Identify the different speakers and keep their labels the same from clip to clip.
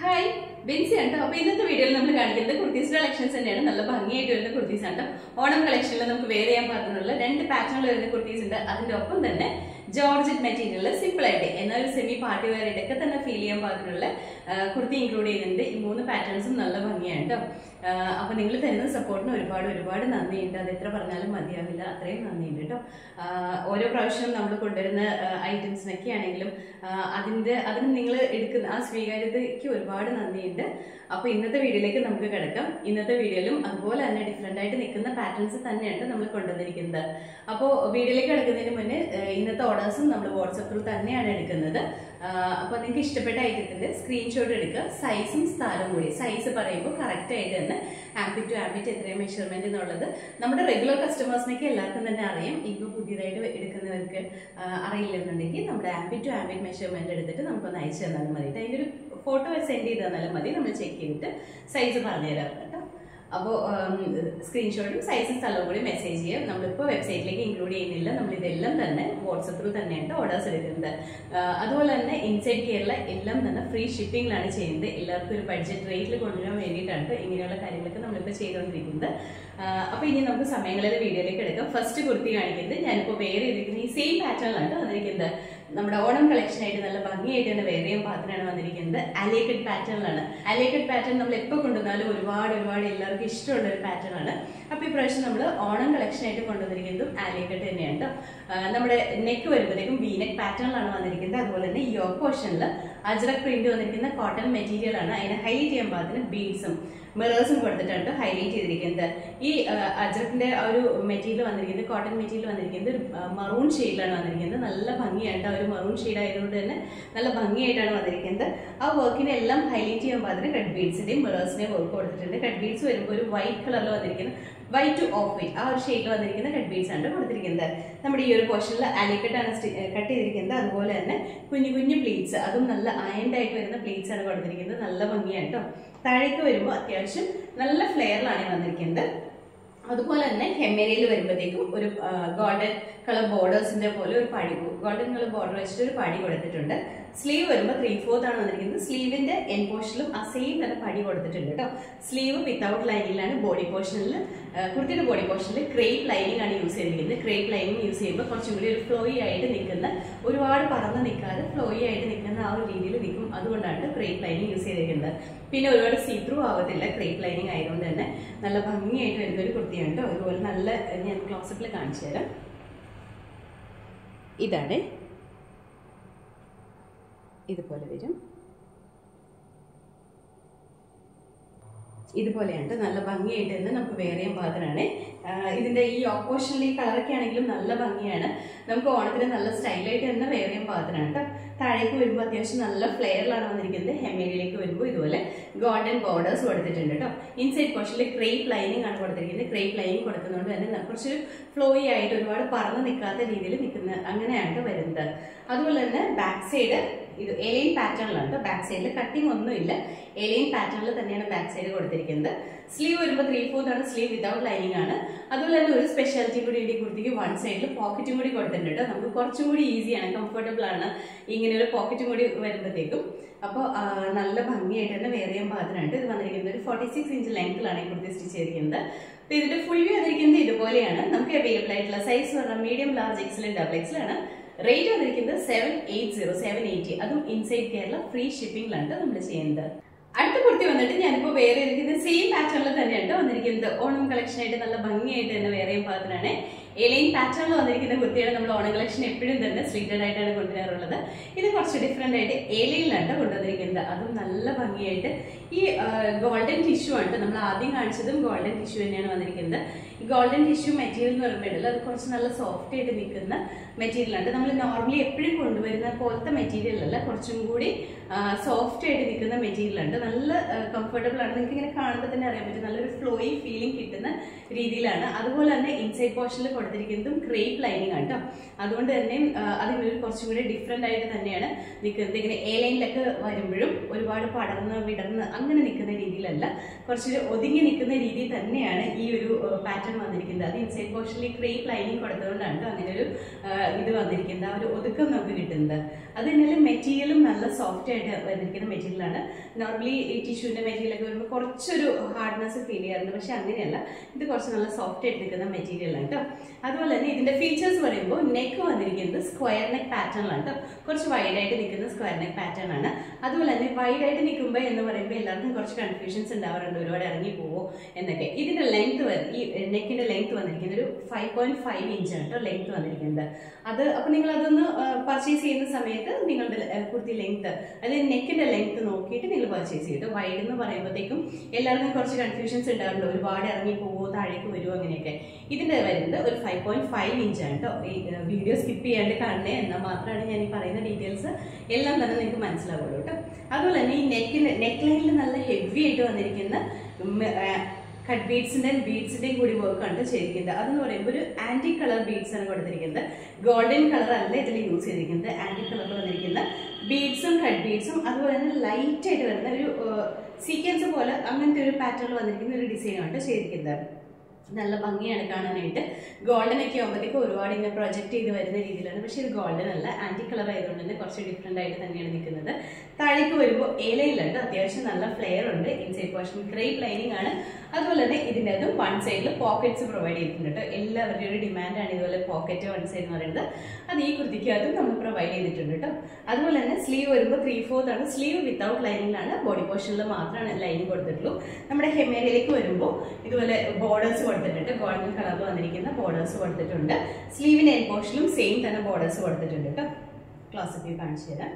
Speaker 1: Hi Benzy ആണ് ട്ടോ. അപ്പൊ ഇന്നത്തെ വീഡിയോയിൽ നമ്മൾ കാണിക്കുന്നത് കുർത്തീസ് കളക്ഷൻസ് തന്നെയാണ് നല്ല ഭംഗിയായിട്ട് വരുന്ന കുർത്തീസ് ആണ് ട്ടോ. ഓണം കളക്ഷനിൽ നമുക്ക് വേറെ ചെയ്യാൻ പാകത്തിനുള്ള രണ്ട് പാറ്റേണിൽ വരുന്ന കുർത്തീസ് ഉണ്ട് അതിന്റെ ഒപ്പം തന്നെ ജോർജറ്റ് മെറ്റീരിയലിൽ സിമ്പിൾ ആയിട്ട് എന്നാൽ ഒരു സെമി പാർട്ടി വെയർ ആയിട്ടൊക്കെ തന്നെ ഫീൽ ചെയ്യാൻ പാകത്തിനുള്ള ആ, കുർത്തി ഇൻക്ലൂഡ് ചെയ്യുന്നുണ്ട് ഈ മൂന്ന് പാറ്റേൺസും നല്ല ഭംഗിയാണ് കേട്ടോ അപ്പൊ നിങ്ങൾ തരുന്ന സപ്പോർട്ടിന് ഒരുപാട് ഒരുപാട് നന്ദിയുണ്ട് അത് എത്ര പറഞ്ഞാലും മതിയാവില്ല അത്രയും നന്ദിയുണ്ട് കേട്ടോ ആ, ഓരോ പ്രാവശ്യവും നമ്മൾ കൊണ്ടുവരുന്ന ഐറ്റംസിനൊക്കെ ആണെങ്കിലും ആ, അതിന്റെ അതിന് നിങ്ങൾ എടുക്കുന്ന ആ സ്വീകാര്യതയ്ക്ക് ഒരുപാട് നന്ദിയുണ്ട് അപ്പൊ ഇന്നത്തെ വീഡിയോയിലേക്ക് നമുക്ക് കിടക്കാം ഇന്നത്തെ വീഡിയോയിലും അതുപോലെ തന്നെ ഡിഫറെന്റ് ആയിട്ട് നിൽക്കുന്ന പാറ്റേൺസ് തന്നെയാണ് നമ്മൾ കൊണ്ടുവന്നിരിക്കുന്നത് അപ്പോൾ വീഡിയോയിലേക്ക് കിടക്കുന്നതിന് മുന്നേ ആ, ഇന്നത്തെ ഓർഡേഴ്സും നമ്മൾ വാട്സപ്പ് ത്രൂ തന്നെയാണ് എടുക്കുന്നത് അപ്പോൾ നിങ്ങൾക്ക് ഇഷ്ടപ്പെട്ട ഐറ്റത്തിന്റെ സ്ക്രീൻഷോട്ട് എടുക്കുക സൈസും സ്ഥലവും കൂടി സൈസ് പറയുമ്പോൾ കറക്റ്റ് ആയിട്ട് തന്നെ ആംബിറ്റ് ടു ആംബിറ്റ് എത്രയും മെഷർമെന്റ് എന്നുള്ളത് നമ്മുടെ റെഗുലർ കസ്റ്റമേഴ്സിനൊക്കെ എല്ലാവർക്കും തന്നെ അറിയാം ഇപ്പോൾ പുതിയതായിട്ട് എടുക്കുന്നവർക്ക് ആ, അറിയില്ലെന്നുണ്ടെങ്കിൽ നമ്മുടെ ആംബിറ്റ് ടു ആംബിറ്റ് മെഷർമെന്റ് എടുത്തിട്ട് നമുക്കൊന്ന് അയച്ചു തന്നാലും മതി അതിൻ്റെ ഒരു ഫോട്ടോ സെൻഡ് ചെയ്ത് തന്നാലും മതി നമ്മൾ ചെക്ക് ചെയ്തിട്ട് സൈസ് പറഞ്ഞു തരാം കേട്ടോ അപ്പോൾ സ്ക്രീൻഷോട്ടും സൈസും സ്ഥലവും കൂടി മെസ്സേജ് ചെയ്യാം നമ്മളിപ്പോൾ വെബ്സൈറ്റിലേക്ക് ഇൻക്ലൂഡ് ചെയ്യുന്നില്ല നമ്മൾ ഇതെല്ലാം തന്നെ വാട്സപ്പ് ത്രൂ തന്നെയാണ് ഓർഡേഴ്സ് എടുക്കുന്നത് ആ, അതുപോലെ തന്നെ ഇൻസൈഡ് കേരള എല്ലാം തന്നെ ഫ്രീ ഷിപ്പിംഗിലാണ് ചെയ്യുന്നത് എല്ലാവർക്കും ഒരു ബഡ്ജറ്റ് റേറ്റിൽ കൊണ്ടുവരാൻ വേണ്ടിയിട്ടാണ് ഇങ്ങനെയുള്ള കാര്യങ്ങളൊക്കെ നമ്മളിപ്പോൾ ചെയ്തുകൊണ്ടിരിക്കുന്നത് അപ്പോൾ ഇനി നമുക്ക് സമയങ്ങളിൽ വീഡിയോയിലേക്ക് എടുക്കാം ഫസ്റ്റ് കുർത്തി കാണിക്കുന്നത് ഞാനിപ്പോൾ വേറെ ചെയ്തിരിക്കുന്ന ഈ സെയിം പാറ്റേണിലാണ് വന്നിരിക്കുന്നത് നമ്മുടെ ഓണം കളക്ഷൻ ആയിട്ട് നല്ല ഭംഗിയായിട്ട് തന്നെ വേറെയും പാറ്റേണാണ് വന്നിരിക്കുന്നത് അലേക്കഡ് പാറ്റേണിലാണ് അലേക്കഡ് പാറ്റേൺ നമ്മൾ എപ്പോൾ കൊണ്ടുവന്നാലും ഒരുപാട് ഒരുപാട് എല്ലാവർക്കും ഇഷ്ടമുള്ള ഒരു പാറ്റേൺ ആണ് അപ്പൊ ഇപ്രാവശ്യം നമ്മൾ ഓണം കളക്ഷൻ ആയിട്ട് കൊണ്ടുവന്നിരിക്കുന്നതും ആലിക്കട്ട് തന്നെയാണ് ട്ടോ. ആ, നമ്മുടെ നെക്ക് വരുമ്പോഴത്തേക്കും വീനെക്ക് പാറ്റേണിലാണ് വന്നിരിക്കുന്നത് അതുപോലെ തന്നെ യോ പോർഷനിൽ അജ്രക് പ്രിന്റ് വന്നിരിക്കുന്ന കോട്ടൺ മെറ്റീരിയൽ ആണ് അതിനെ ഹൈലൈറ്റ് ചെയ്യാൻ പാകത്തിന് ബീഡ്സും മിറേഴ്സും കൊടുത്തിട്ടാണ് ഹൈലൈറ്റ് ചെയ്തിരിക്കുന്നത് ഈ ആ, അജ്രക്കിന്റെ ആ ഒരു മെറ്റീരിയൽ വന്നിരിക്കുന്നത് കോട്ടൺ മെറ്റീരിയൽ വന്നിരിക്കുന്നത് ഒരു മറൂൺ ഷെയ്ഡിലാണ് വന്നിരിക്കുന്നത് നല്ല ഭംഗിയായിട്ട് ആ ഒരു മറൂൺ ഷെയ്ഡ് ആയതുകൊണ്ട് തന്നെ നല്ല ഭംഗിയായിട്ടാണ് വന്നിരിക്കുന്നത് ആ വർക്കിനെ എല്ലാം ഹൈലൈറ്റ് ചെയ്യാൻ പാകത്തിന് കട്ട് ബീഡ്സിന്റെയും മിറേഴ്സിന്റെയും വർക്ക് കൊടുത്തിട്ടുണ്ട് കട്ട് ബീഡ്സ് വരുമ്പോൾ ഒരു വൈറ്റ് കളറിൽ വന്നിരിക്കുന്ന വൈറ്റ് ടു ഓഫ് വൈറ്റ് ആ ഒരു ഷെയ്ഡിൽ വന്നിരിക്കുന്ന കട്ട് ബീഡ്സ് ആണ് കൊടുത്തിരിക്കുന്നത് നമ്മുടെ ഈ ഒരു പോർഷനിൽ അലിക്കട്ടാണ് കട്ട് ചെയ്തിരിക്കുന്നത് അതുപോലെ തന്നെ കുഞ്ഞു കുഞ്ഞു പ്ലീറ്റ്സ് അതും നല്ല അയൻഡ് ആയിട്ട് വരുന്ന പ്ലീറ്റ്സ് ആണ് കൊടുത്തിരിക്കുന്നത് നല്ല ഭംഗിയാണ് കേട്ടോ താഴേക്ക് വരുമ്പോൾ അത്യാവശ്യം നല്ല ഫ്ലെയറിലാണ് വന്നിരിക്കുന്നത് അതുപോലെ തന്നെ ഹെമ്മേരയിൽ വരുമ്പോഴത്തേക്കും ഒരു ഗോൾഡൻ കളർ ബോർഡേഴ്സിന്റെ പോലെ ഒരു പടി ഗോൾഡൻ കളർ ബോർഡർ വെച്ചിട്ട് ഒരു പടി കൊടുത്തിട്ടുണ്ട് സ്ലീവ് വരുമ്പോൾ ത്രീ ഫോർത്ത് ആണ് വന്നിരിക്കുന്നത് സ്ലീവിന്റെ എൻ പോർഷനിലും ആ സെയിം തന്നെ പടി കൊടുത്തിട്ടുണ്ട് കേട്ടോ സ്ലീവ് വിത്തൗട്ട് ലൈനിങ്ങിലാണ് ബോഡി പോർഷനിൽ കുർത്തിയുടെ ബോഡി പോർഷനിൽ ക്രേപ്പ് ലൈനിങ് ആണ് യൂസ് ചെയ്തിരിക്കുന്നത് ക്രേപ്പ് ലൈനിങ് യൂസ് ചെയ്യുമ്പോൾ കുറച്ചും കൂടി ഒരു ഫ്ലോയി ആയിട്ട് നിൽക്കുന്ന ഒരുപാട് പറന്ന് നിൽക്കാതെ ഫ്ലോയി ആയിട്ട് നിൽക്കുന്ന ആ ഒരു രീതിയിൽ നിൽക്കും അതുകൊണ്ടാണ് ക്രേപ്പ് ലൈനിങ് യൂസ് ചെയ്തിരിക്കുന്നത് പിന്നെ ഒരുപാട് സീ ത്രൂ ആവത്തില്ല ക്രേപ്പ് ലൈനിങ് ആയതുകൊണ്ട് തന്നെ നല്ല ഭംഗിയായിട്ട് വരുന്ന ഒരു കുർത്തിയാണ് കേട്ടോ അതുപോലെ നല്ല ഞാൻ ക്ലോസപ്പിൽ കാണിച്ചു തരാം ഇതാണ് ഇതുപോലെ വരും ഇതുപോലെയാണ് നല്ല ഭംഗിയായിട്ട് തന്നെ നമുക്ക് വേറെയും പാത്രമാണ് ഇതിന്റെ ഈ ഓപ്പോഷനിൽ ഈ കളറൊക്കെ ആണെങ്കിലും നല്ല ഭംഗിയാണ് നമുക്ക് ഓണത്തിന് നല്ല സ്റ്റൈലായിട്ട് തന്നെ വേറെയും പാത്രമാണ് കേട്ടോ താഴേക്ക് വരുമ്പോൾ അത്യാവശ്യം നല്ല ഫ്ലെയറിലാണ് വന്നിരിക്കുന്നത് ഹെമേരിയിലേക്ക് വരുമ്പോൾ ഇതുപോലെ ഗോൾഡൻ ബോർഡേഴ്സ് കൊടുത്തിട്ടുണ്ട് കേട്ടോ ഇൻസൈഡ് പോർഷനിൽ ക്രേപ്പ് ലൈനിങ് ആണ് കൊടുത്തിരിക്കുന്നത് ക്രേപ്പ് ലൈനിങ് കൊടുക്കുന്നതുകൊണ്ട് തന്നെ കുറച്ച് ഫ്ലോയി ആയിട്ട് ഒരുപാട് പറന്ന് നിൽക്കാത്ത രീതിയിൽ നിൽക്കുന്ന അങ്ങനെയാണ് വരുന്നത് അതുപോലെ തന്നെ ബാക്ക് സൈഡ് ഇത് എലൈൻ പാറ്റേണിലാണ് കേട്ടോ ബാക്ക് സൈഡിൽ കട്ടിങ് ഒന്നുമില്ല എലൈൻ പാറ്റേണിൽ തന്നെയാണ് ബാക്ക് സൈഡ് കൊടുത്തിരിക്കുന്നത് സ്ലീവ് വരുമ്പോൾ ത്രീ ഫോർത്ത് ആണ് സ്ലീവ് വിതൗട്ട് ലൈനിങ് ആണ് അതുപോലെ തന്നെ ഒരു സ്പെഷ്യാലിറ്റി കൂടി ഈ കുർത്തിക്ക് വൺ സൈഡിൽ പോക്കറ്റും കൂടി കൊടുത്തിട്ടുണ്ട് കേട്ടോ നമുക്ക് കുറച്ചും കൂടി ഈസിയാണ് കംഫർട്ടബിൾ ആണ് ഇങ്ങനെ ഒരു പോക്കറ്റും കൂടി വരുമ്പോഴത്തേക്കും അപ്പോൾ നല്ല ഭംഗിയായിട്ട് തന്നെ വേറെ ചെയ്യാൻ പാകത്തിനായിട്ട് ഇത് വന്നിരിക്കുന്നത് ഒരു ഫോർട്ടി സിക്സ് ഇഞ്ച് ലെങ്ത്തിലാണ് ഈ കുർത്തി സ്റ്റിച്ച് ചെയ്തിരിക്കുന്നത് അപ്പോൾ ഇതിന്റെ ഫുൾ വ്യൂ വന്നിരിക്കുന്നത് ഇതുപോലെയാണ് നമുക്ക് അവൈലബിൾ ആയിട്ടുള്ള സൈസ് പറഞ്ഞാൽ മീഡിയം ലാർജ് എക്സലും ഡബിൾ എക്സലാണ് റേറ്റ് വന്നിരിക്കുന്നത് seven eight zero seven eighty അതും ഇൻസൈഡ് കേരള ഫ്രീ ഷിപ്പിംഗിലാണ് നമ്മൾ ചെയ്യുന്നത് അടുത്ത കുർത്തി വന്നിട്ട് ഞാനിപ്പോൾ വേറെ ഇരിക്കുന്നത് സെയിം പാറ്റേണിൽ തന്നെയാണ് വന്നിരിക്കുന്നത് ഓണം കളക്ഷൻ ആയിട്ട് നല്ല ഭംഗിയായിട്ട് തന്നെ വേറെയും പാത്രമാണ് എലൈൻ പാറ്റേണിൽ വന്നിരിക്കുന്ന കുർത്തിയാണ് നമ്മൾ ഓണം കളക്ഷൻ എപ്പോഴും തന്നെ സ്ലീറ്റഡ് ആയിട്ടാണ് കൊണ്ടുവരാറുള്ളത് ഇത് കുറച്ച് ഡിഫറെന്റ് ആയിട്ട് എലൈനിലാണ് കൊണ്ടുവന്നിരിക്കുന്നത് അതും നല്ല ഭംഗിയായിട്ട് ഈ ഗോൾഡൻ ടിഷ്യൂ ആണ് ട്ടോ. നമ്മൾ ആദ്യം കാണിച്ചതും ഗോൾഡൻ ടിഷ്യൂ തന്നെയാണ് വന്നിരിക്കുന്നത് ഈ ഗോൾഡൻ ടിഷ്യൂ മെറ്റീരിയൽ എന്ന് പറയുമ്പോൾ അത് കുറച്ച് നല്ല സോഫ്റ്റ് ആയിട്ട് നിൽക്കുന്ന മെറ്റീരിയൽ ആണ് നമ്മൾ നോർമലി എപ്പോഴും കൊണ്ടുവരുന്ന പോലത്തെ മെറ്റീരിയൽ അല്ല കുറച്ചും കൂടി സോഫ്റ്റ് ആയിട്ട് നിൽക്കുന്ന മെറ്റീരിയൽ ഉണ്ട് നല്ല കംഫർട്ടബിൾ ആണ് നിങ്ങൾക്ക് ഇങ്ങനെ കാണുമ്പോൾ തന്നെ അറിയാൻ പറ്റും നല്ലൊരു ഫ്ലോയി ഫീലിംഗ് കിട്ടുന്ന രീതിയിലാണ് അതുപോലെ തന്നെ ഇൻസൈഡ് പോർഷനിൽ കൊടുത്തിരിക്കുന്നതും ക്രേപ്പ് ലൈനിങ് ആണ് കേട്ടോ അതുകൊണ്ട് തന്നെ അതിനൊരു കുറച്ചും കൂടി ഡിഫറെന്റ് ആയിട്ട് തന്നെയാണ് നിൽക്കുന്നത് ഇങ്ങനെ എ ലൈനിലൊക്കെ വരുമ്പോഴും വരുമ്പോഴും ഒരുപാട് പടർന്ന് വിടർന്ന് അങ്ങനെ നിൽക്കുന്ന രീതിയിലല്ല കുറച്ച് ഒതുങ്ങി നിൽക്കുന്ന രീതിയിൽ തന്നെയാണ് ഈ ഒരു പാറ്റേൺ വന്നിരിക്കുന്നത് അത് ഇൻസൈഡ് പോർഷനിൽ ക്രീപ്പ് ലൈനിങ് കൊടുത്തുകൊണ്ടാണ് ട്ടോ അങ്ങനെ ഒരു ആ, ഇത് വന്നിരിക്കുന്നത് ആ ഒരു ഒതുക്കം നമുക്ക് കിട്ടുന്നത് അത് തന്നെ മെറ്റീരിയലും നല്ല സോഫ്റ്റ് ആയിട്ട് വന്നിരിക്കുന്ന മെറ്റീരിയലാണ് നോർമലി ഈ ടിഷ്യൂവിന്റെ മെറ്റീരിയൽ ഒക്കെ വരുമ്പോൾ കുറച്ചൊരു ഹാർഡ്നെസ് ഫീൽ ചെയ്യാറുണ്ട് പക്ഷെ അങ്ങനെയല്ല ഇത് കുറച്ച് നല്ല സോഫ്റ്റ് ആയിട്ട് നിൽക്കുന്ന മെറ്റീരിയലാണ് കേട്ടോ അതുപോലെ തന്നെ ഇതിന്റെ ഫീച്ചേഴ്സ് പറയുമ്പോൾ നെക്ക് വന്നിരിക്കുന്നത് സ്ക്വയർ നെക്ക് പാറ്റേണിലാണ് കേട്ടോ കുറച്ച് വൈഡ് ആയിട്ട് നിൽക്കുന്ന സ്ക്വയർ നെക്ക് പാറ്റേൺ ആണ് അതുപോലെ തന്നെ വൈഡ് ആയിട്ട് നിൽക്കുമ്പോൾ എന്ന് പറയുമ്പോൾ എല്ലാവർക്കും കുറച്ച് കൺഫ്യൂഷൻസ് ഉണ്ടാവാറുണ്ട് ഒരുപാട് ഇറങ്ങി പോവോ എന്നൊക്കെ ഇതിന്റെ ലെങ്ത് ഈ നെക്കിന്റെ ലെങ്ത് വന്നിരിക്കുന്നത് ഒരു ഫൈവ് പോയിന്റ് ഫൈവ് ഇഞ്ച് ആണ് കേട്ടോ ലെങ്ത് വന്നിരിക്കുന്നത് അത് അപ്പൊ നിങ്ങൾ അതൊന്ന് പർച്ചേസ് ചെയ്യുന്ന സമയത്ത് നിങ്ങളുടെ ല- കുർത്തി ലെങ്ത് അതായത് നെക്കിന്റെ ലെങ്ത് നോക്കിയിട്ട് നിങ്ങൾ പർച്ചേസ് ചെയ്തു വൈഡ് എന്ന് പറയുമ്പോഴത്തേക്കും എല്ലാവർക്കും കുറച്ച് കൺഫ്യൂഷൻസ് ഉണ്ടാവുന്നുണ്ട് ഒരുപാട് ഇറങ്ങി പോവോ താഴേക്ക് വരുമോ അങ്ങനെയൊക്കെ ഇതിന്റെ വരുന്നത് ഒരു ഫൈവ് പോയിന്റ് ഫൈവ് ഇഞ്ച് ആണ് കേട്ടോ ഈ വീഡിയോ സ്കിപ്പ് ചെയ്യാണ്ട് കാണണേ എന്നാൽ മാത്രമാണ് ഞാൻ ഈ പറയുന്ന ഡീറ്റെയിൽസ് എല്ലാം തന്നെ നിങ്ങൾക്ക് മനസ്സിലാവുള്ളൂ കേട്ടോ അതുപോലെ തന്നെ ഈ നെക്കിന് നെക്ക് ലൈനിൽ നല്ല ഹെവി ആയിട്ട് വന്നിരിക്കുന്ന കട്ട് ബീഡ്സിന്റെ ബീഡ്സിന്റെയും കൂടി വർക്ക് ആണ് ചെയ്തിരിക്കുന്നത് അതെന്ന് പറയുമ്പോൾ ഒരു ആന്റി കളർ ബീഡ്സ് ആണ് കൊടുത്തിരിക്കുന്നത് ഗോൾഡൻ കളർ അല്ല ഇതിൽ യൂസ് ചെയ്തിരിക്കുന്നത് ആന്റി കളറിൽ വന്നിരിക്കുന്ന ബീഡ്സും കട്ട് ബീഡ്സും അതുപോലെ തന്നെ ലൈറ്റ് ആയിട്ട് വരുന്ന ഒരു സീക്വൻസ് പോലെ അങ്ങനത്തെ ഒരു പാറ്റേണിൽ വന്നിരിക്കുന്ന ഒരു ഡിസൈനാണ് ചെയ്തിരിക്കുന്നത് നല്ല ഭംഗിയാണ് കാണാനായിട്ട് ഗോൾഡൻ ഒക്കെ ആകുമ്പോഴത്തേക്ക് ഒരുപാട് ഇങ്ങനെ പ്രൊജക്ട് ചെയ്ത് വരുന്ന രീതിയിലാണ് പക്ഷേ ഇത് ഗോൾഡൻ അല്ല ആന്റി കളർ ആയതുകൊണ്ട് തന്നെ കുറച്ച് ഡിഫറെന്റ് ആയിട്ട് തന്നെയാണ് നിൽക്കുന്നത് താഴേക്ക് വരുമ്പോൾ ഇലയിലുണ്ട് അത്യാവശ്യം നല്ല ഫ്ലെയർ ഉണ്ട് ഇൻസൈഡ് പോർഷൻ ക്രേപ്പ് ലൈനിങ് ആണ് അതുപോലെ തന്നെ ഇതിൻ്റെ അതും വൺ സൈഡിൽ പോക്കറ്റ്സ് പ്രൊവൈഡ് ചെയ്തിട്ടുണ്ട് കേട്ടോ എല്ലാവരുടെയും ഒരു ഡിമാൻഡാണ് ഇതുപോലെ പോക്കറ്റ് വൺ സൈഡ് എന്ന് പറയുന്നത് അത് ഈ കുർത്തിക്ക് അതും നമ്മൾ പ്രൊവൈഡ് ചെയ്തിട്ടുണ്ട് കേട്ടോ അതുപോലെ തന്നെ സ്ലീവ് വരുമ്പോൾ ത്രീ ഫോർത്ത് ആണ് സ്ലീവ് വിത്തൗട്ട് ലൈനിങ്ങിലാണ് ബോഡി പോർഷനിൽ മാത്രമാണ് ലൈനിങ് കൊടുത്തിട്ടുള്ളൂ നമ്മുടെ ഹെമേരയിലേക്ക് വരുമ്പോൾ ഇതുപോലെ ബോർഡേഴ്സ് കൊടുത്തിട്ടുണ്ട് ഗോൾഡൻ കളറിൽ വന്നിരിക്കുന്ന ബോർഡേഴ്സ് കൊടുത്തിട്ടുണ്ട് സ്ലീവിന്റെ എൻ പോർഷനിലും സെയിം തന്നെ ബോർഡേഴ്സ് കൊടുത്തിട്ടുണ്ട് കേട്ടോ ക്ലാസ് വ്യൂ കാണിച്ചു തരാം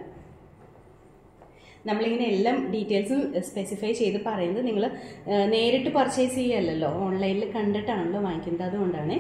Speaker 1: നമ്മളിങ്ങനെ എല്ലാം ഡീറ്റെയിൽസും സ്പെസിഫൈ ചെയ്ത് പറയുന്നത് നിങ്ങൾ നേരിട്ട് പർച്ചേസ് ചെയ്യല്ലോ ഓൺലൈനിൽ കണ്ടിട്ടാണല്ലോ വാങ്ങിക്കുന്നത് അതുകൊണ്ടാണ്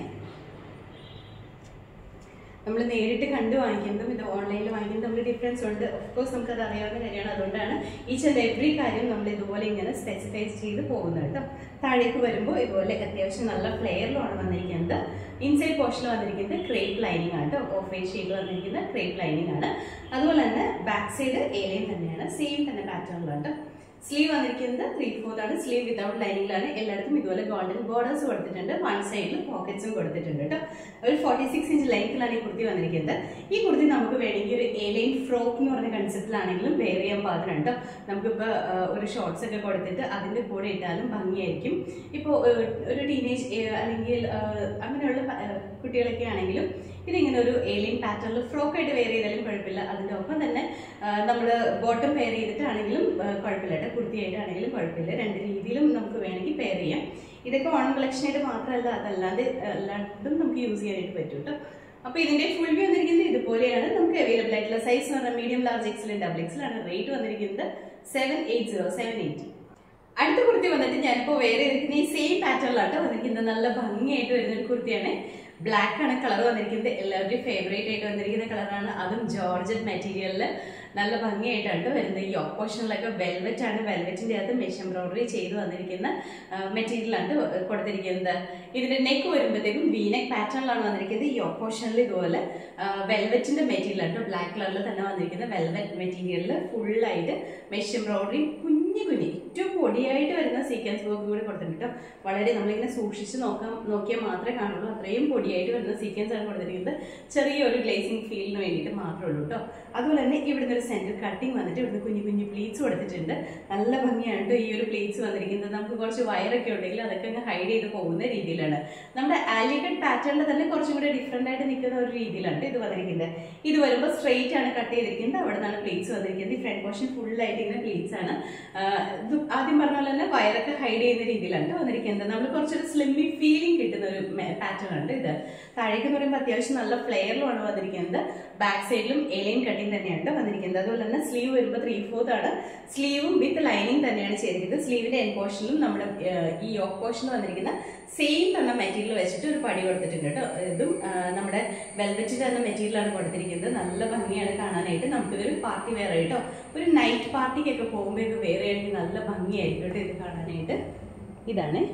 Speaker 1: നമ്മൾ നേരിട്ട് കണ്ട് വാങ്ങിക്കുന്നതും ഇത് ഓൺലൈനിൽ വാങ്ങിക്കുന്നതും തമ്മിൽ ഡിഫറൻസ് ഉണ്ട് ഓഫ്കോഴ്സ് നമുക്കത് അറിയാവുന്ന കാര്യമാണ് അതുകൊണ്ടാണ് ഈച്ച് ആൻഡ് എവറി കാര്യം നമ്മൾ ഇതുപോലെ ഇങ്ങനെ സ്പെസിഫൈ ചെയ്ത് പോകുന്നത് കേട്ടോ താഴേക്ക് വരുമ്പോൾ ഇതുപോലെ അത്യാവശ്യം നല്ല ഫ്ലെയറിലാണ് വന്നിരിക്കുന്നത് ഇൻസൈഡ് പോർഷനിൽ വന്നിരിക്കുന്നത് ക്രേപ്പ് ലൈനിങ് ആണ് കേട്ടോ ഓഫ് വൈറ്റ് ഷെയ്ഡിൽ വന്നിരിക്കുന്ന ക്രേപ്പ് ലൈനിങ് ആണ് അതുപോലെ തന്നെ ബാക്ക് സൈഡ് ഏലയും തന്നെയാണ് സെയിം തന്നെ പാറ്റേണിലാണ് കേട്ടോ സ്ലീവ് വന്നിരിക്കുന്നത് ത്രീ ഫോർത്ത് ആണ് സ്ലീവ് വിതൗട്ട് ലൈനിങ്ങിലാണ് എല്ലായിടത്തും ഇതുപോലെ ഗോൾഡൻ ബോർഡേഴ്സ് കൊടുത്തിട്ടുണ്ട് വൺ സൈഡിൽ പോക്കറ്റ്സും കൊടുത്തിട്ടുണ്ട് കേട്ടോ ഒരു ഫോർട്ടി സിക്സ് ഇഞ്ച് ലെങ്ത്തിലാണ് ഈ കുർത്തി വന്നിരിക്കുന്നത് ഈ കുർത്തി നമുക്ക് വേണമെങ്കിൽ ഒരു എലൈൻ ഫ്രോക്ക് എന്ന് പറഞ്ഞ കൺസെപ്റ്റിലാണെങ്കിലും വെയർ ചെയ്യാൻ പാകത്തിനുണ്ട് കേട്ടോ നമുക്കിപ്പോൾ ഒരു ഷോർട്സ് ഒക്കെ കൊടുത്തിട്ട് അതിൻ്റെ കൂടെ ഇട്ടാലും ഭംഗിയായിരിക്കും ഇപ്പോൾ ഒരു ടീനേജ് അല്ലെങ്കിൽ ആ, അങ്ങനെയുള്ള പ- ആ, കുട്ടികളൊക്കെ ആണെങ്കിലും ഇതിങ്ങനെ ഒരു ഏലിയൻ പാറ്റേണിൽ ഫ്രോക്ക് ആയിട്ട് വെയർ ചെയ്താലും കുഴപ്പമില്ല അതിൻ്റെ ഒപ്പം തന്നെ നമ്മൾ ബോട്ടം പെയർ ചെയ്തിട്ടാണെങ്കിലും ആ, കുഴപ്പമില്ല കേട്ടോ കുർത്തിയായിട്ടാണെങ്കിലും കുഴപ്പമില്ല രണ്ട് രീതിയിലും നമുക്ക് വേണമെങ്കിൽ പെയർ ചെയ്യാം ഇതൊക്കെ ഓണം കളക്ഷനായിട്ട് മാത്രമല്ല അതല്ലാതെ എല്ലായിടത്തും നമുക്ക് യൂസ് ചെയ്യാനായിട്ട് പറ്റും കേട്ടോ അപ്പൊ ഇതിന്റെ ഫുൾ വ്യൂ വന്നിരിക്കുന്നത് ഇതുപോലെയാണ് നമുക്ക് അവൈലബിൾ ആയിട്ടുള്ള സൈസ് എന്ന് പറഞ്ഞാൽ മീഡിയം ലാർജ് എക്സൽ ഡബിൾ എക്സലാണ് റേറ്റ് വന്നിരിക്കുന്നത് seven eight zero seven eighty അടുത്ത കുർത്തി വന്നിട്ട് ഞാനിപ്പോ വേറെ ഇരിക്കുന്ന ഈ സെയിം പാറ്റേണിലാട്ടോ വന്നിരിക്കുന്നത് നല്ല ഭംഗിയായിട്ട് വരുന്ന ഒരു കുർത്തിയാണ് ബ്ലാക്ക് ആണ് കളർ വന്നിരിക്കുന്നത് എല്ലാവരുടെയും ഫേവറേറ്റ് ആയിട്ട് വന്നിരിക്കുന്ന കളറാണ് അതും ജോർജറ്റ് മെറ്റീരിയലിൽ നല്ല ഭംഗിയായിട്ടാണ് ട്ടോ വരുന്നത് ഈ ഓപ്പോഷനിലൊക്കെ വെൽവെറ്റ് ആണ് വെൽവെറ്റിന്റെ അകത്ത് മെഷ് എംബ്രോയിഡറി ചെയ്ത് വന്നിരിക്കുന്ന മെറ്റീരിയലാണ് കൊടുത്തിരിക്കുന്നത് ഇതിന്റെ നെക്ക് വരുമ്പോഴത്തേക്കും വി നെക്ക് പാറ്റേണിലാണ് വന്നിരിക്കുന്നത് ഈ ഓപ്പോഷനിൽ ഇതുപോലെ വെൽവെറ്റിന്റെ മെറ്റീരിയൽ ആണ് ബ്ലാക്ക് കളറിൽ തന്നെ വന്നിരിക്കുന്ന വെൽവെറ്റ് മെറ്റീരിയലിൽ ഫുള്ളായിട്ട് മെഷ് എംബ്രോയിഡറി കുഞ്ഞു കുഞ്ഞു ഏറ്റവും പൊടിയായിട്ട് വരുന്ന സീക്വൻസ് വർക്ക് കൂടി കൊടുത്തിട്ടുണ്ട് കേട്ടോ വളരെ നമ്മളിങ്ങനെ സൂക്ഷിച്ച് നോക്കാം നോക്കിയാൽ മാത്രമേ കാണുള്ളൂ അത്രയും പൊടിയായിട്ട് വരുന്ന സീക്വൻസ് ആണ് കൊടുത്തിരിക്കുന്നത് ചെറിയൊരു ഗ്ലേസിംഗ് ഫീലിന് വേണ്ടിയിട്ട് മാത്രമേ ഉള്ളൂ കേട്ടോ അതുപോലെ തന്നെ ഇവിടുന്ന് ഒരു സെന്റർ കട്ടിങ് വന്നിട്ട് ഇവിടുന്ന് കുഞ്ഞു കുഞ്ഞു പ്ലീറ്റ്സ് കൊടുത്തിട്ടുണ്ട് നല്ല ഭംഗിയാണ് കേട്ടോ ഈ ഒരു പ്ലീറ്റ്സ് വന്നിരിക്കുന്നത് നമുക്ക് കുറച്ച് വയറൊക്കെ ഉണ്ടെങ്കിൽ അതൊക്കെ അങ്ങ് ഹൈഡ് ചെയ്ത് പോകുന്ന രീതിയിലാണ് നമ്മുടെ ആലിക്കട്ട് പാറ്റേണിൽ തന്നെ കുറച്ചും കൂടെ ഡിഫറെന്റ് ആയിട്ട് നിൽക്കുന്ന ഒരു രീതിയിലാണ് ട്ടോ ഇത് വന്നിരിക്കുന്നത് ഇത് വരുമ്പോൾ സ്ട്രെയിറ്റ് ആണ് കട്ട് ചെയ്തിരിക്കുന്നത് അവിടെ നിന്നാണ് പ്ലീറ്റ്സ് വന്നിരിക്കുന്നത് ഈ ഫ്രണ്ട് പോർഷൻ ഫുൾ ആയിട്ട് ഇങ്ങനെ പ്ലീറ്റ്സ് ആണ് ആഹ് ഇത് ആദ്യം പറഞ്ഞ പോലെ തന്നെ വയറൊക്കെ ഹൈഡ് ചെയ്യുന്ന രീതിയിലാണ് ട്ടോ വന്നിരിക്കുന്നത് നമ്മൾ കുറച്ചൊരു സ്ലിമ്മി ഫീലിംഗ് കിട്ടുന്ന ഒരു പാറ്റേൺ ഉണ്ട് ഇത് താഴേക്ക് എന്ന് പറയുമ്പോൾ അത്യാവശ്യം നല്ല ഫ്ലെയറിലുമാണ് വന്നിരിക്കുന്നത് ബാക്ക് സൈഡിലും എലൈൻ കട്ടിങ് തന്നെയാണ് ട്ടോ വന്നിരിക്കുന്നത് അതുപോലെ തന്നെ സ്ലീവ് വരുമ്പോൾ ത്രീ ഫോർത്ത് ആണ് സ്ലീവും വിത്ത് ലൈനിങ് തന്നെയാണ് ചെയ്തിരിക്കുന്നത് സ്ലീവിന്റെ എൻ പോർഷനിലും നമ്മുടെ ആഹ് ഈ യോക്ക് പോർഷനിൽ വന്നിരിക്കുന്ന സെയിം തന്നെ മെറ്റീരിയൽ വെച്ചിട്ട് ഒരു പടി കൊടുത്തിട്ടുണ്ട് കേട്ടോ ഇതും ആഹ് നമ്മുടെ വെൽവെറ്റിന്റെ തന്നെ മെറ്റീരിയലാണ് കൊടുത്തിരിക്കുന്നത് നല്ല ഭംഗിയാണ് കാണാനായിട്ട് നമുക്കിതൊരു പാർട്ടി വെയർ ആയിട്ടോ ഒരു നൈറ്റ് പാർട്ടിക്കൊക്കെ പോകുമ്പോഴൊക്കെ വെയർ ചെയ്യണമെങ്കിൽ നല്ല ഭംഗിയായിരിക്കും കേട്ടോ ഇത് കാണാനായിട്ട് ഇതാണ്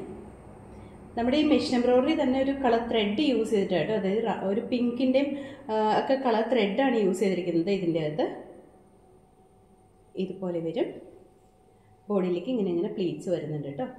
Speaker 1: നമ്മുടെ ഈ മെഷീൻ എംബ്രോയിഡറി തന്നെ ഒരു കളർ ത്രെഡ് യൂസ് ചെയ്തിട്ട് കേട്ടോ അതായത് റ- ഒരു പിങ്കിൻ്റെയും ഒക്കെ കളർ ത്രെഡാണ് യൂസ് ചെയ്തിരിക്കുന്നത് ഇതിൻ്റെ അകത്ത് ഇതുപോലെ വരും ബോഡിയിലേക്ക് ഇങ്ങനെ ഇങ്ങനെ പ്ലീറ്റ്സ് വരുന്നുണ്ട് കേട്ടോ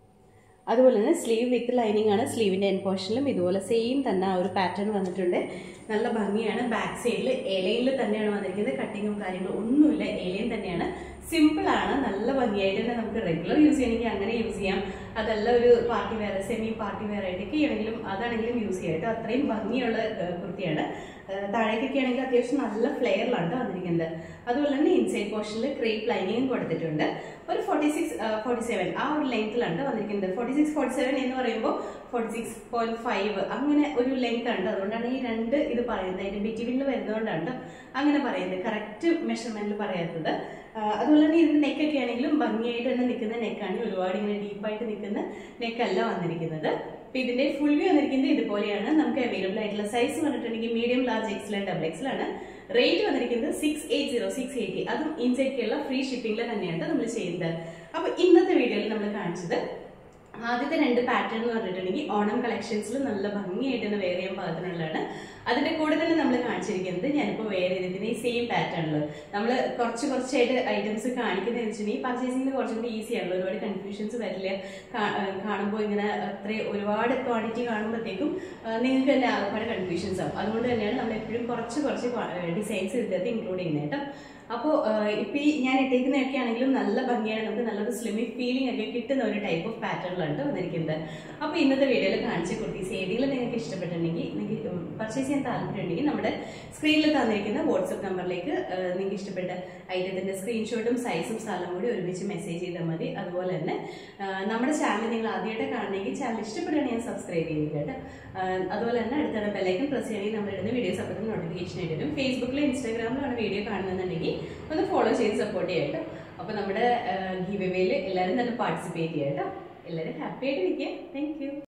Speaker 1: അതുപോലെ തന്നെ സ്ലീവ് വിത്ത് ലൈനിങ് ആണ് സ്ലീവിൻ്റെ എൻ പോർഷനിലും ഇതുപോലെ സെയിം തന്നെ ആ ഒരു പാറ്റേൺ വന്നിട്ടുണ്ട് നല്ല ഭംഗിയാണ് ബാക്ക് സൈഡിൽ ഇലയിൽ തന്നെയാണ് വന്നിരിക്കുന്നത് കട്ടിങ്ങും കാര്യങ്ങളും ഒന്നുമില്ല ഇലയും തന്നെയാണ് സിമ്പിൾ ആണ് നല്ല ഭംഗിയായിട്ട് തന്നെ നമുക്ക് റെഗുലർ യൂസ് ചെയ്യണമെങ്കിൽ അങ്ങനെ യൂസ് ചെയ്യാം അതല്ല ഒരു party wear semi party wear ആയിട്ടൊക്കെ ചെയ്യണമെങ്കിലും അതാണെങ്കിലും യൂസ് ചെയ്യാം കേട്ടോ അത്രയും ഭംഗിയുള്ള ഏഹ്, കുർത്തിയാണ് ഏഹ്, താഴേക്കൊക്കെ ആണെങ്കിൽ അത്യാവശ്യം നല്ല ഫ്ലെയറിലാണ് കേട്ടോ വന്നിരിക്കുന്നത് അതുപോലെ തന്നെ ഇൻസൈഡ് പോർഷനിൽ ക്രേപ്പ് ലൈനിങ്ങും കൊടുത്തിട്ടുണ്ട് ഒരു ഫോർട്ടി സിക്സ് ഫോർട്ടി സെവൻ ആ ഒരു ലെങ്ത്തിലാണ് വന്നിരിക്കുന്നത് ഫോർട്ടി സിക്സ് ഫോർട്ടി സെവൻ എന്ന് പറയുമ്പോൾ ഫോർട്ടി സിക്സ് പോയിന്റ് ഫൈവ് അങ്ങനെ ഒരു ലെങ്ത് ഉണ്ട് അതുകൊണ്ടാണ് ഈ രണ്ട് ഇത് പറയുന്നത് അതിന്റെ ബിറ്റിവിൽ വരുന്നതുകൊണ്ടാണ് ട്ടോ അങ്ങനെ പറയുന്നത് കറക്റ്റ് മെഷർമെന്റിൽ പറയാത്തത് ആ, അതുപോലെ തന്നെ ഇതിന്റെ നെക്കൊക്കെ ആണെങ്കിലും ഭംഗിയായിട്ട് തന്നെ നിൽക്കുന്ന നെക്കാണ് ഒരുപാട് ഇങ്ങനെ ഡീപ്പായിട്ട് നിൽക്കുന്ന നെക്കല്ല വന്നിരിക്കുന്നത് അപ്പൊ ഇതിന്റെ ഫുൾ വ്യൂ വന്നിരിക്കുന്നത് ഇതുപോലെയാണ് നമുക്ക് അവൈലബിൾ ആയിട്ടുള്ള സൈസ് വന്നിട്ടുണ്ടെങ്കിൽ medium large XL double XL ആണ് റേറ്റ് വന്നിരിക്കുന്നത് six eight zero six eighty അതും ഇൻസൈഡ്ക്കുള്ള ഫ്രീ ഷിപ്പിംഗിൽ തന്നെയാണ് നമ്മൾ ചെയ്യുന്നത് അപ്പൊ ഇന്നത്തെ വീഡിയോയിൽ നമ്മൾ കാണിച്ചത് ആദ്യത്തെ രണ്ട് പാറ്റേൺ എന്ന് പറഞ്ഞിട്ടുണ്ടെങ്കിൽ ഓണം കളക്ഷൻസിൽ നല്ല ഭംഗിയായിട്ട് തന്നെ വെയർ ചെയ്യാൻ പാകത്തിനുള്ളതാണ് അതിന്റെ കൂടെ തന്നെ നമ്മൾ കാണിച്ചിരിക്കുന്നത് ഞാനിപ്പോൾ വെയർ ചെയ്തിരിക്കുന്ന ഈ സെയിം പാറ്റേണിൽ നമ്മൾ കുറച്ച് കുറച്ചായിട്ട് ഐറ്റംസ് കാണിക്കുന്നത് വെച്ചിട്ടുണ്ടെങ്കിൽ പർച്ചേസിംഗിന് കുറച്ചും കൂടി ഈസി ആണല്ലോ ഒരുപാട് കൺഫ്യൂഷൻസ് വരില്ല കാണുമ്പോൾ ഇങ്ങനെ അത്ര ഒരുപാട് ക്വാണ്ടിറ്റി കാണുമ്പോഴത്തേക്കും നിങ്ങൾക്ക് തന്നെ ഒരുപാട് കൺഫ്യൂഷൻസ് ആവും അതുകൊണ്ട് തന്നെയാണ് നമ്മൾ എപ്പോഴും കുറച്ച് കുറച്ച് ഡിസൈൻസ് ഇതിനകത്ത് ഇൻക്ലൂഡ് ചെയ്യുന്നത് കേട്ടോ അപ്പോൾ ഇപ്പം ഈ ഞാൻ ഇട്ടേക്കുന്നതൊക്കെ ആണെങ്കിലും നല്ല ഭംഗിയാണ് നമുക്ക് നല്ലൊരു സ്ലിമി ഫീലിംഗ് ഒക്കെ കിട്ടുന്ന ഒരു ടൈപ്പ് ഓഫ് പാറ്റേണിലാണ് ട്ടോ വന്നിരിക്കുന്നത് അപ്പോൾ ഇന്നത്തെ വീഡിയോയിൽ കാണിച്ച കുർത്തീസ് ഏതെങ്കിലും നിങ്ങൾക്ക് ഇഷ്ടപ്പെട്ടിട്ടുണ്ടെങ്കിൽ നിങ്ങൾക്ക് പർച്ചേസ് ചെയ്യാൻ താല്പര്യമുണ്ടെങ്കിൽ നമ്മുടെ സ്ക്രീനിൽ തന്നിരിക്കുന്ന വാട്സപ്പ് നമ്പറിലേക്ക് നിങ്ങൾക്ക് ഇഷ്ടപ്പെട്ട ഐറ്റത്തിൻ്റെ സ്ക്രീൻഷോട്ടും സൈസും സ്ഥലം കൂടി ഒരുമിച്ച് മെസ്സേജ് ചെയ്താൽ മതി അതുപോലെ തന്നെ ആ, നമ്മുടെ ചാനൽ നിങ്ങൾ ആദ്യമായിട്ട് കാണണമെങ്കിൽ ചാനൽ ഇഷ്ടപ്പെടുകയാണെങ്കിൽ സബ്സ്ക്രൈബ് ചെയ്യുക കേട്ടോ ആ, അതുപോലെ തന്നെ അടുത്തുള്ള ബെല്ലൈക്കൻ പ്രസ് ചെയ്യണമെങ്കിൽ നമ്മൾ ഇടുന്ന വീഡിയോസ് അപ്പോൾ നോട്ടിഫിക്കേഷൻ ആയിട്ട് വരും ഫേസ്ബുക്കിലും ഇൻസ്റ്റാഗ്രാമിലാണ് വീഡിയോ കാണുന്നതെന്നുണ്ടെങ്കിൽ ഒന്ന് ഫോളോ ചെയ്ത് സപ്പോർട്ട് ചെയ്യാം കേട്ടോ അപ്പോൾ നമ്മുടെ ഗീവ് എവേയിൽ എല്ലാവരും തന്നെ പാർട്ടിസിപ്പേറ്റ് ചെയ്യാം കേട്ടോ എല്ലാവരും ഹാപ്പി ആയിട്ട് ഇരിക്കുക താങ്ക് യു